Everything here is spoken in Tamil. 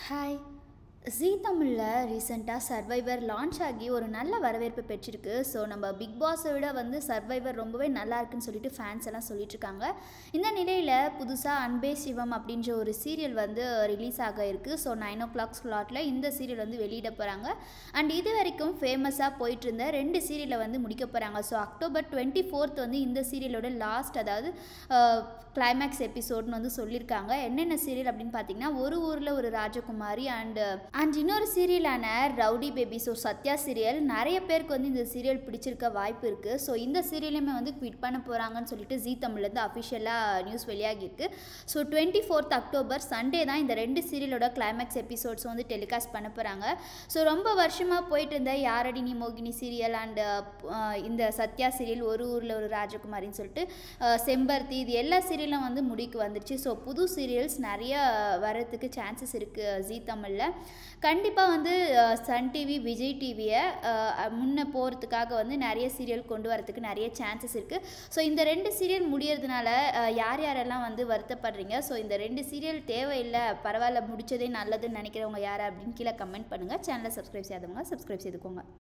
ஹாய் ஜீ தமிழில் ரீசெண்டாக சர்வைவர் லான்ச் ஆகி ஒரு நல்ல வரவேற்பு பெற்றிருக்கு ஸோ நம்ம பிக் பாஸை விட வந்து சர்வைவர் ரொம்பவே நல்லா இருக்குன்னு சொல்லிட்டு ஃபேன்ஸ் எல்லாம் சொல்லிட்டு இருக்காங்க இந்த நிலையில் புதுசாக அன்பே சிவம் அப்படின்ற ஒரு சீரியல் வந்து ரிலீஸ் ஆக இருக்குது ஸோ நைன் ஓ கிளாக் ஸ்லாட்டில் இந்த சீரியல் வந்து வெளியிட போகிறாங்க அண்ட் இது வரைக்கும் ஃபேமஸாக போயிட்டு இருந்த ரெண்டு சீரியலை வந்து முடிக்க போகிறாங்க ஸோ அக்டோபர் டுவெண்ட்டி ஃபோர்த் வந்து இந்த சீரியலோட லாஸ்ட் அதாவது கிளைமேக்ஸ் எபிசோட்னு வந்து சொல்லியிருக்காங்க என்னென்ன சீரியல் அப்படின்னு பார்த்தீங்கன்னா ஒரு ஊரில் ஒரு ராஜகுமாரி அண்டு அண்ட் இன்னொரு சீரியலான rowdy baby so Sathya serial நிறைய பேருக்கு வந்து இந்த சீரியல் பிடிச்சிருக்க வாய்ப்பு இருக்குது ஸோ இந்த சீரியலுமே வந்து குவிட் பண்ண போகிறாங்கன்னு சொல்லிட்டு ஜீ தமிழ்லேருந்து அஃபிஷியலாக நியூஸ் வெளியாகிருக்கு so twenty fourth October Sunday தான் இந்த ரெண்டு சீரியலோட கிளைமேக்ஸ் எபிசோட்ஸ் வந்து டெலிகாஸ்ட் பண்ண போகிறாங்க ஸோ ரொம்ப வருஷமாக போயிட்டு இருந்த யாரடி நீ மோகினி சீரியல் அண்டு இந்த சத்யா சீரியல் ஒரு ஊரில் ஒரு ராஜகுமாரின்னு சொல்லிட்டு அஹ், செம்பருத்தி இது எல்லா சீரியலும் வந்து முடிக்கு வந்துருச்சு ஸோ புது சீரியல்ஸ் நிறைய வரதுக்கு சான்சஸ் இருக்குது ஜீ தமிழில் கண்டிப்பாக வந்து அஹ், சன் டிவி விஜய் டிவியை முன்ன போகிறதுக்காக வந்து நிறைய சீரியல் கொண்டு வரதுக்கு நிறைய சான்சஸ் இருக்குது ஸோ இந்த ரெண்டு சீரியல் முடியறதுனால அஹ், யார் யாரெல்லாம் வந்து வருத்தப்படுறீங்க ஸோ இந்த ரெண்டு சீரியல் தேவையில்லை பரவாயில்ல முடிச்சதே நல்லதுன்னு நினைக்கிறவங்க யார் அப்படின்னு கீழே கமெண்ட் பண்ணுங்கள் சேனலை சப்ஸ்கிரைப் செய்யாதவங்க சப்ஸ்கிரைப் செய்துக்கோங்க